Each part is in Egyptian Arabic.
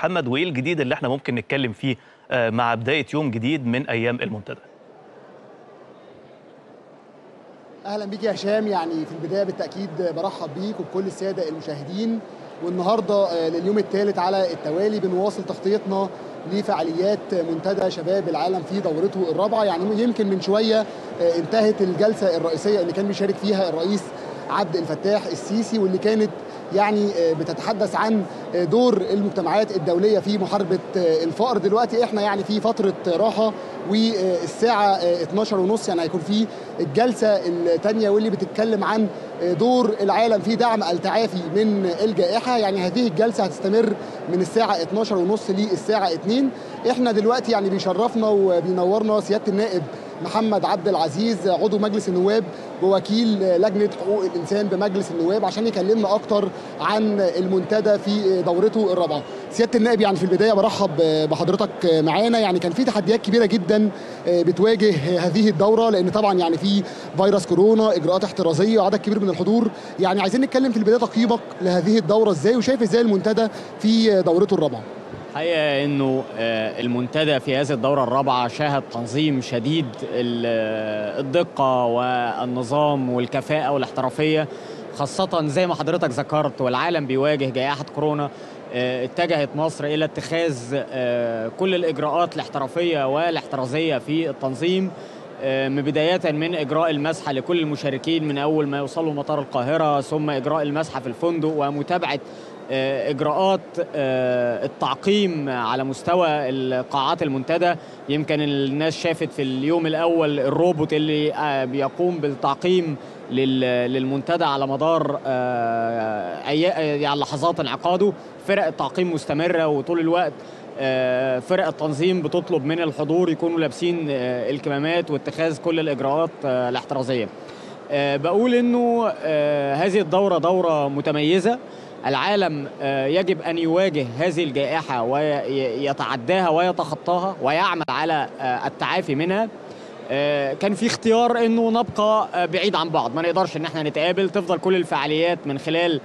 محمد وايه الجديد اللي احنا ممكن نتكلم فيه مع بدايه يوم جديد من ايام المنتدى اهلا بيك يا هشام يعني في البدايه بالتاكيد برحب بيك وبكل الساده المشاهدين والنهارده لليوم الثالث على التوالي بنواصل تغطيتنا لفعاليات منتدى شباب العالم في دورته الرابعه يعني يمكن من شويه انتهت الجلسه الرئيسيه اللي كان بيشارك فيها الرئيس عبد الفتاح السيسي واللي كانت يعني بتتحدث عن دور المجتمعات الدوليه في محاربه الفقر دلوقتي احنا يعني في فتره راحه والساعه 12 ونص يعني هيكون في الجلسه الثانيه واللي بتتكلم عن دور العالم في دعم التعافي من الجائحه يعني هذه الجلسه هتستمر من الساعه 12 ونص للساعه 2 احنا دلوقتي يعني بيشرفنا وبينورنا سياده النائب محمد عبد العزيز عضو مجلس النواب ووكيل لجنه حقوق الانسان بمجلس النواب عشان يكلمنا اكتر عن المنتدى في دورته الرابعه. سياده النائب يعني في البدايه برحب بحضرتك معانا يعني كان في تحديات كبيره جدا بتواجه هذه الدوره لان طبعا يعني في فيروس كورونا اجراءات احترازيه وعدد كبير من الحضور يعني عايزين نتكلم في البدايه تقييمك لهذه الدوره ازاي وشايف ازاي المنتدى في دورته الرابعه. الحقيقه انه المنتدى في هذه الدوره الرابعه شهد تنظيم شديد الدقه والنظام والكفاءه والاحترافيه خاصه زي ما حضرتك ذكرت والعالم بيواجه جائحه كورونا اتجهت مصر الى اتخاذ كل الاجراءات الاحترافيه والاحترازيه في التنظيم بداية من إجراء المسحة لكل المشاركين من أول ما يوصلوا مطار القاهرة ثم إجراء المسحة في الفندق ومتابعة اجراءات التعقيم على مستوى قاعات المنتدى يمكن الناس شافت في اليوم الاول الروبوت اللي بيقوم بالتعقيم للمنتدى على مدار يعني لحظات انعقاده فرق التعقيم مستمره وطول الوقت فرق التنظيم بتطلب من الحضور يكونوا لابسين الكمامات واتخاذ كل الاجراءات الاحترازيه بقول انه هذه الدوره دوره متميزه العالم يجب ان يواجه هذه الجائحه ويتعداها ويتخطاها ويعمل على التعافي منها كان في اختيار انه نبقى بعيد عن بعض ما نقدرش ان احنا نتقابل تفضل كل الفعاليات من خلال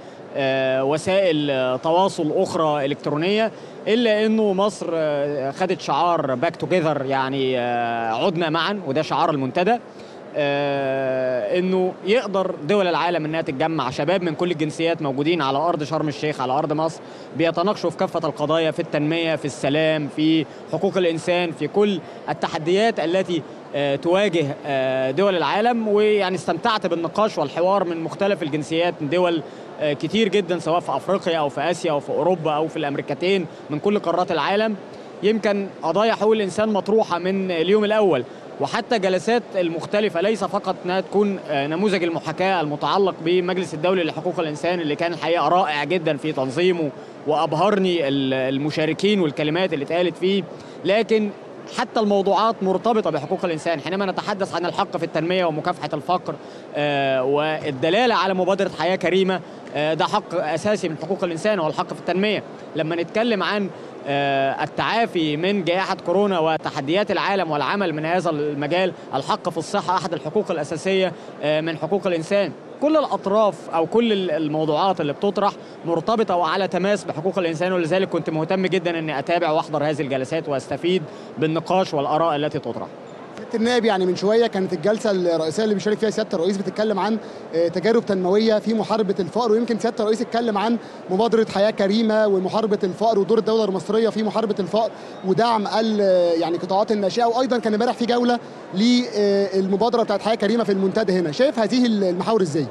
وسائل تواصل اخرى الكترونيه الا انه مصر خدت شعار باك توجذر يعني عدنا معا وده شعار المنتدى آه انه يقدر دول العالم انها تتجمع شباب من كل الجنسيات موجودين على ارض شرم الشيخ على ارض مصر بيتناقشوا في كافه القضايا في التنميه في السلام في حقوق الانسان في كل التحديات التي آه تواجه آه دول العالم ويعني استمتعت بالنقاش والحوار من مختلف الجنسيات من دول كتير جدا سواء في افريقيا او في اسيا او في اوروبا او في الامريكتين من كل قارات العالم يمكن قضايا حقوق الانسان مطروحه من اليوم الاول وحتى جلسات المختلفة ليس فقط انها تكون نموذج المحاكاة المتعلق بمجلس الدولي لحقوق الإنسان اللي كان الحقيقة رائع جدا في تنظيمه وأبهرني المشاركين والكلمات اللي اتقالت فيه لكن حتى الموضوعات مرتبطة بحقوق الإنسان حينما نتحدث عن الحق في التنمية ومكافحة الفقر آه والدلالة على مبادرة حياة كريمة آه ده حق أساسي من حقوق الإنسان وهو الحق في التنمية لما نتكلم عن آه التعافي من جائحة كورونا وتحديات العالم والعمل من هذا المجال الحق في الصحة أحد الحقوق الأساسية من حقوق الإنسان كل الأطراف أو كل الموضوعات اللي بتطرح مرتبطة وعلى تماس بحقوق الإنسان ولذلك كنت مهتم جدا أني أتابع وأحضر هذه الجلسات وأستفيد بالنقاش والآراء التي تطرح سياده النائب يعني من شويه كانت الجلسه الرئيسيه اللي بيشارك فيها سياده الرئيس بتتكلم عن تجارب تنمويه في محاربه الفقر ويمكن سياده الرئيس اتكلم عن مبادره حياه كريمه ومحاربه الفقر ودور الدوله المصريه في محاربه الفقر ودعم يعني قطاعات الناشئه وايضا كان امبارح في جوله للمبادره بتاعت حياه كريمه في المنتدى هنا شايف هذه المحاور ازاي؟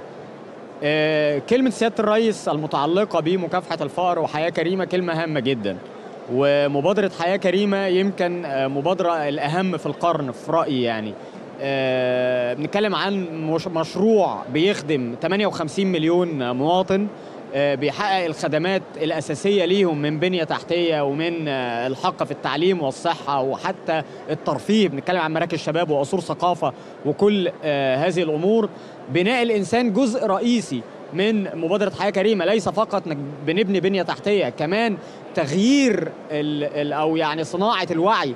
كلمه سياده الرئيس المتعلقه بمكافحه الفقر وحياه كريمه كلمه هامه جدا ومبادرة حياة كريمة يمكن مبادرة الأهم في القرن في رأيي يعني أه بنتكلم عن مشروع بيخدم 58 مليون مواطن أه بيحقق الخدمات الأساسية ليهم من بنية تحتية ومن أه الحق في التعليم والصحة وحتى الترفيه بنتكلم عن مراكز شباب وقصور ثقافة وكل هذه الأمور بناء الإنسان جزء رئيسي من مبادرة حياة كريمة ليس فقط بنبني بنية تحتية كمان تغيير ال ال أو يعني صناعة الوعي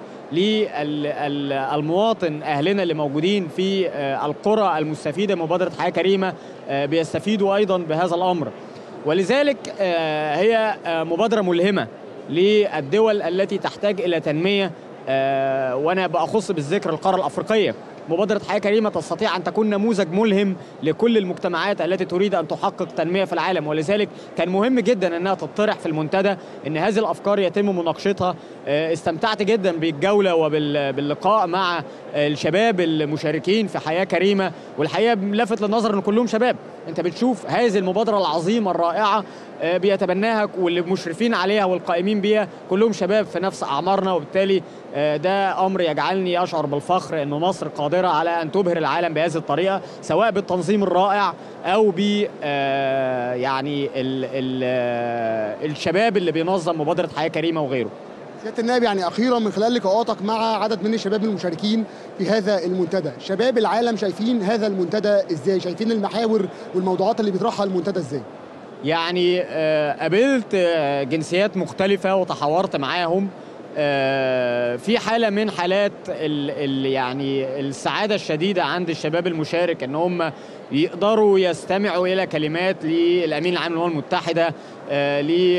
للمواطن أهلنا اللي موجودين في القرى المستفيدة من مبادرة حياة كريمة بيستفيدوا أيضا بهذا الأمر ولذلك هي مبادرة ملهمة للدول التي تحتاج الى تنميه آه، وانا باخص بالذكر القاره الافريقيه مبادرة حياة كريمة تستطيع أن تكون نموذج ملهم لكل المجتمعات التي تريد أن تحقق تنمية في العالم ولذلك كان مهم جدا أنها تطرح في المنتدى أن هذه الأفكار يتم مناقشتها آه، استمتعت جدا بالجولة وباللقاء مع الشباب المشاركين في حياة كريمة والحقيقة لفت للنظر أن كلهم شباب أنت بتشوف هذه المبادرة العظيمة الرائعة آه، بيتبناها واللي مشرفين عليها والقائمين بيها كلهم شباب في نفس أعمارنا وبالتالي آه، ده أمر يجعلني أشعر بالفخر أن مصر قادرة على أن تبهر العالم بهذه الطريقة سواء بالتنظيم الرائع أو ب آه، يعني ال ال آه، الشباب اللي بينظم مبادرة حياة كريمة وغيره سياده النائب يعني اخيرا من خلال لقاءاتك مع عدد من الشباب المشاركين في هذا المنتدى شباب العالم شايفين هذا المنتدى ازاي شايفين المحاور والموضوعات اللي بيطرحها المنتدى ازاي يعني آه، قابلت آه، جنسيات مختلفة وتحاورت معاهم آه، في حالة من حالات ال ال يعني السعادة الشديدة عند الشباب المشارك ان هم يقدروا يستمعوا الى كلمات للامين العام للامم المتحدة آه،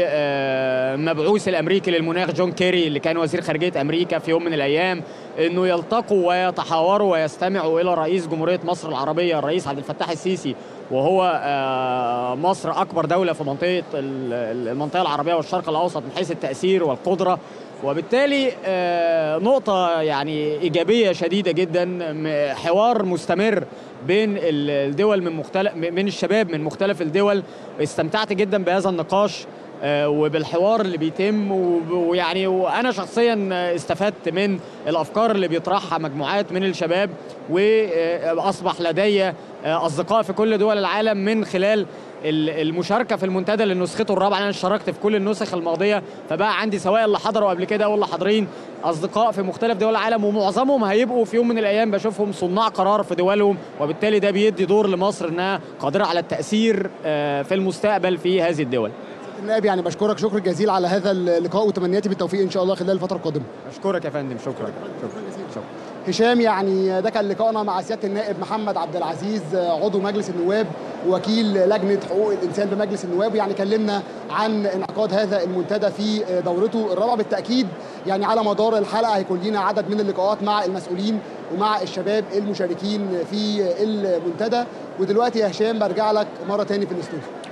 لمبعوث الامريكي للمناخ جون كيري اللي كان وزير خارجية امريكا في يوم من الايام انه يلتقوا ويتحاوروا ويستمعوا الى رئيس جمهورية مصر العربية الرئيس عبد الفتاح السيسي وهو آه، مصر اكبر دوله في منطقه ال- المنطقه العربيه والشرق الاوسط من حيث التاثير والقدره وبالتالي آه، نقطه يعني ايجابيه شديده جدا م- حوار مستمر بين ال- الدول من مختلف من الشباب من مختلف الدول استمتعت جدا بهذا النقاش آه، وبالحوار اللي بيتم وب- ويعني وانا شخصيا استفدت من الافكار اللي بيطرحها مجموعات من الشباب واصبح لدي اصدقاء في كل دول العالم من خلال ال- المشاركه في المنتدى لنسخته الرابعه انا اشتركت في كل النسخ الماضيه فبقى عندي سواء اللي حضروا قبل كده او اللي حاضرين اصدقاء في مختلف دول العالم ومعظمهم هيبقوا في يوم من الايام بشوفهم صناع قرار في دولهم وبالتالي ده بيدي دور لمصر انها قادره على التاثير آه، في المستقبل في هذه الدول سياده النائب يعني بشكرك شكر جزيل على هذا اللقاء وتمنياتي بالتوفيق ان شاء الله خلال الفتره القادمه اشكرك يا فندم شكرا شكرا, شكرا. هشام يعني ده كان لقائنا مع سياده النائب محمد عبد العزيز عضو مجلس النواب وكيل لجنه حقوق الانسان بمجلس النواب يعني كلمنا عن انعقاد هذا المنتدى في دورته الرابعه بالتاكيد يعني على مدار الحلقه هيكون لنا عدد من اللقاءات مع المسؤولين ومع الشباب المشاركين في المنتدى ودلوقتي يا هشام برجع لك مره تاني في الاستوديو